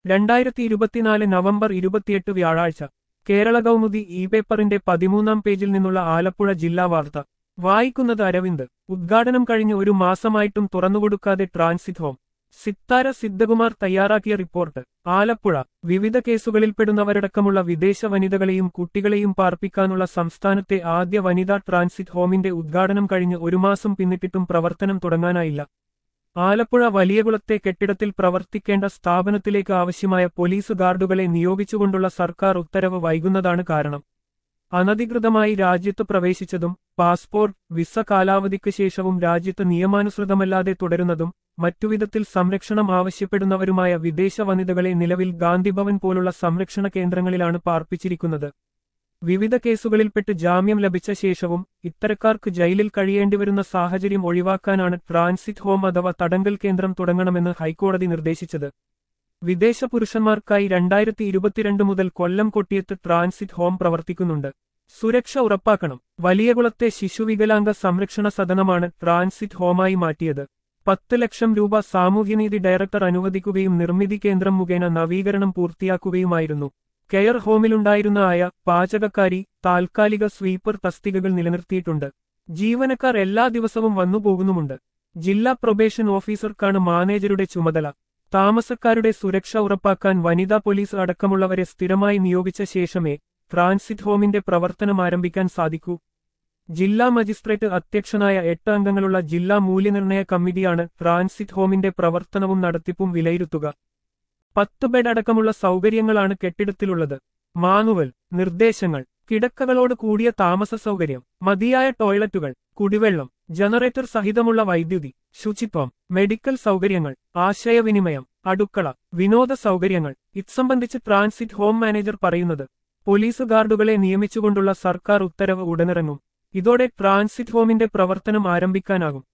രണ്ടായിരത്തി ഇരുപത്തിനാല് നവംബർ ഇരുപത്തിയെട്ട് വ്യാഴാഴ്ച കേരള കൗമുദി ഇ പേപ്പറിന്റെ പതിമൂന്നാം പേജിൽ നിന്നുള്ള ആലപ്പുഴ ജില്ലാ വാർത്ത വായിക്കുന്നത് അരവിന്ദ് ഉദ്ഘാടനം കഴിഞ്ഞ് ഒരു മാസമായിട്ടും തുറന്നുകൊടുക്കാതെ ട്രാൻസിറ്റ് ഹോം സിത്താര സിദ്ധകുമാർ തയ്യാറാക്കിയ റിപ്പോർട്ട് ആലപ്പുഴ വിവിധ കേസുകളിൽപ്പെടുന്നവരടക്കമുള്ള വിദേശ വനിതകളെയും കുട്ടികളെയും പാർപ്പിക്കാനുള്ള സംസ്ഥാനത്തെ ആദ്യ വനിതാ ട്രാൻസിറ്റ് ഹോമിന്റെ ഉദ്ഘാടനം കഴിഞ്ഞ് ഒരു മാസം പിന്നിട്ടിട്ടും പ്രവർത്തനം തുടങ്ങാനായില്ല ആലപ്പുഴ വലിയകുളത്തെ കെട്ടിടത്തിൽ പ്രവർത്തിക്കേണ്ട സ്ഥാപനത്തിലേക്ക് ആവശ്യമായ പോലീസ് ഗാർഡുകളെ നിയോഗിച്ചുകൊണ്ടുള്ള സർക്കാർ ഉത്തരവ് വൈകുന്നതാണ് കാരണം അനധികൃതമായി രാജ്യത്ത് പ്രവേശിച്ചതും പാസ്പോർട്ട് വിസ കാലാവധിക്ക് ശേഷവും രാജ്യത്ത് നിയമാനുസൃതമല്ലാതെ തുടരുന്നതും മറ്റുവിധത്തിൽ സംരക്ഷണം ആവശ്യപ്പെടുന്നവരുമായ വിദേശ വനിതകളെ നിലവിൽ ഗാന്ധിഭവൻ പോലുള്ള സംരക്ഷണ കേന്ദ്രങ്ങളിലാണ് പാർപ്പിച്ചിരിക്കുന്നത് വിവിധ കേസുകളിൽപ്പെട്ട് ജാമ്യം ലഭിച്ച ശേഷവും ഇത്തരക്കാർക്ക് ജയിലിൽ കഴിയേണ്ടിവരുന്ന സാഹചര്യം ഒഴിവാക്കാനാണ് ട്രാൻസിറ്റ് ഹോം അഥവാ തടങ്കൽ കേന്ദ്രം തുടങ്ങണമെന്ന് ഹൈക്കോടതി നിർദ്ദേശിച്ചത് വിദേശ പുരുഷന്മാർക്കായി രണ്ടായിരത്തി ഇരുപത്തിരണ്ട് മുതൽ കൊല്ലം കൊട്ടിയത്ത് ട്രാൻസിറ്റ് ഹോം പ്രവർത്തിക്കുന്നുണ്ട് സുരക്ഷ ഉറപ്പാക്കണം വലിയകുളത്തെ ശിശുവികലാംഗ സംരക്ഷണ സദനമാണ് ട്രാൻസിറ്റ് ഹോമായി മാറ്റിയത് പത്ത് ലക്ഷം രൂപ സാമൂഹ്യനീതി ഡയറക്ടർ അനുവദിക്കുകയും നിർമ്മിതി കേന്ദ്രം മുഖേന നവീകരണം പൂർത്തിയാക്കുകയുമായിരുന്നു കെയർ ഹോമിലുണ്ടായിരുന്ന ആയ പാചകക്കാരി താൽക്കാലിക സ്വീപ്പർ തസ്തികകൾ നിലനിർത്തിയിട്ടുണ്ട് ജീവനക്കാർ എല്ലാ ദിവസവും വന്നുപോകുന്നുമുണ്ട് ജില്ലാ പ്രൊബേഷൻ ഓഫീസർക്കാണ് മാനേജരുടെ ചുമതല താമസക്കാരുടെ സുരക്ഷ ഉറപ്പാക്കാൻ വനിതാ പോലീസ് അടക്കമുള്ളവരെ സ്ഥിരമായി നിയോഗിച്ച ശേഷമേ ട്രാൻസിറ്റ് ഹോമിന്റെ പ്രവർത്തനം ആരംഭിക്കാൻ സാധിക്കൂ ജില്ലാ മജിസ്ട്രേറ്റ് അധ്യക്ഷനായ എട്ട് അംഗങ്ങളുള്ള ജില്ലാ മൂല്യനിർണയ കമ്മിറ്റിയാണ് ട്രാൻസിറ്റ് ഹോമിന്റെ പ്രവർത്തനവും നടത്തിപ്പും വിലയിരുത്തുക പത്ത് ബെഡ് അടക്കമുള്ള സൗകര്യങ്ങളാണ് കെട്ടിടത്തിലുള്ളത് മാനുവൽ നിർദ്ദേശങ്ങൾ കിടക്കകളോട് കൂടിയ താമസ സൗകര്യം മതിയായ ടോയ്ലറ്റുകൾ കുടിവെള്ളം ജനറേറ്റർ സഹിതമുള്ള വൈദ്യുതി ശുചിത്വം മെഡിക്കൽ സൗകര്യങ്ങൾ ആശയവിനിമയം അടുക്കള വിനോദ സൗകര്യങ്ങൾ ഇത്സംബന്ധിച്ച് ട്രാൻസിറ്റ് ഹോം മാനേജർ പറയുന്നത് പോലീസ് ഗാർഡുകളെ നിയമിച്ചുകൊണ്ടുള്ള സർക്കാർ ഉത്തരവ് ഉടനിറങ്ങും ഇതോടെ ട്രാൻസിറ്റ് ഹോമിന്റെ പ്രവർത്തനം ആരംഭിക്കാനാകും